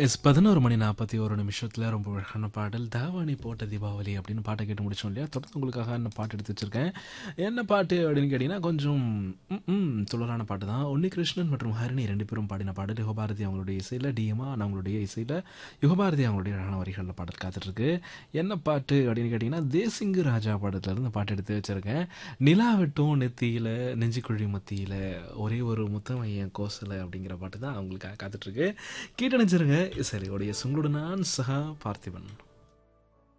S பதினோரு மணி நாற்பத்தி ஒரு நிமிஷத்தில் ரொம்ப அழகான பாடல் தாவாணி போட்ட தீபாவளி அப்படின்னு பாட்டை கேட்டு முடிச்சோம் இல்லையா தொடர்ந்து உங்களுக்காக என்ன பாட்டு எடுத்து வச்சிருக்கேன் என்ன பாட்டு அப்படின்னு கேட்டிங்கன்னா கொஞ்சம் ம், ம், துளரான பாட்டு தான் உன்னி கிருஷ்ணன் மற்றும் ஹரிணி ரெண்டு பேரும் பாடின பாடல் யுகபாரதி அவங்களுடைய இசையில் டிஎம்ஆ அவங்களுடைய இசையில் யுகபாரதி அவங்களுடைய அழகான வரிகளில் பாடல் காத்துட்ருக்கு என்ன பாட்டு அப்படின்னு கேட்டிங்கன்னா தேசிங்கு ராஜா பாடத்துலேருந்து பாட்டு எடுத்து வச்சிருக்கேன் நிலா வெட்டும் நெத்தியில் நெஞ்சுக்குழி மத்தியில் ஒரே ஒரு முத்தமையன் கோசலை அப்படிங்கிற பாட்டு தான் அவங்களுக்காக காத்துட்ருக்கு கேட்டு நினச்சிருங்க சரி உடைய உங்களோட நான் சஹா பார்த்திபன்